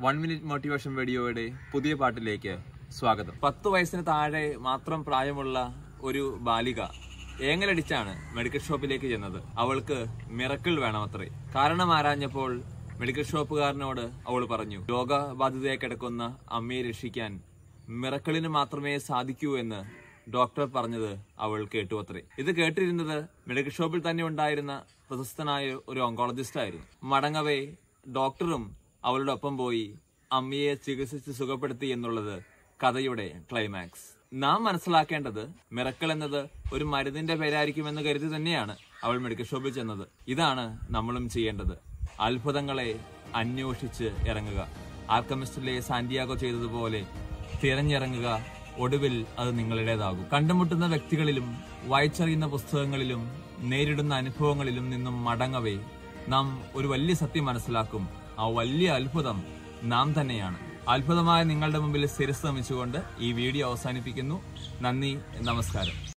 one minute motivation വീഡിയോയുടെ പുതിയ പാട്ടിലേക്ക് സ്വാഗതം പത്ത് വയസ്സിന് താഴെ മാത്രം പ്രായമുള്ള ഒരു ബാലിക ഏങ്ങലടിച്ചാണ് മെഡിക്കൽ ഷോപ്പിലേക്ക് ചെന്നത് അവൾക്ക് മിറക്കിൾ വേണമത്രേ കാരണം ആരാഞ്ഞപ്പോൾ മെഡിക്കൽ ഷോപ്പുകാരനോട് അവൾ പറഞ്ഞു രോഗബാധിതയായി കിടക്കുന്ന അമ്മയെ രക്ഷിക്കാൻ മിറക്കിളിന് മാത്രമേ സാധിക്കൂ എന്ന് ഡോക്ടർ പറഞ്ഞത് അവൾ കേട്ടു അത്രേ ഇത് കേട്ടിരുന്നത് മെഡിക്കൽ ഷോപ്പിൽ തന്നെ ഉണ്ടായിരുന്ന പ്രശസ്തനായ ഒരു ഓങ്കോളജിസ്റ്റ് ആയിരുന്നു മടങ്ങവേ ഡോക്ടറും അവളുടെ ഒപ്പം പോയി അമ്മയെ ചികിത്സിച്ച് സുഖപ്പെടുത്തി എന്നുള്ളത് കഥയുടെ ക്ലൈമാക്സ് നാം മനസ്സിലാക്കേണ്ടത് മിറക്കൾ എന്നത് ഒരു മരുന്നിന്റെ പേരായിരിക്കുമെന്ന് കരുതി തന്നെയാണ് അവൾ മെഡിക്കൽ ഷോപ്പിൽ ചെന്നത് ഇതാണ് നമ്മളും ചെയ്യേണ്ടത് അത്ഭുതങ്ങളെ അന്വേഷിച്ച് ഇറങ്ങുക ആൽക്കമിസ്റ്റിലെ സാന്റിയാഗോ ചെയ്തതുപോലെ തിരഞ്ഞിറങ്ങുക ഒടുവിൽ അത് നിങ്ങളുടേതാകും കണ്ടുമുട്ടുന്ന വ്യക്തികളിലും വായിച്ചറിയുന്ന പുസ്തകങ്ങളിലും നേരിടുന്ന അനുഭവങ്ങളിലും നിന്നും മടങ്ങവേ നാം ഒരു വലിയ സത്യം മനസ്സിലാക്കും ആ വലിയ അത്ഭുതം നാം തന്നെയാണ് അത്ഭുതമായ നിങ്ങളുടെ മുമ്പിൽ ശിരസ് നമിച്ചുകൊണ്ട് ഈ വീഡിയോ അവസാനിപ്പിക്കുന്നു നന്ദി നമസ്കാരം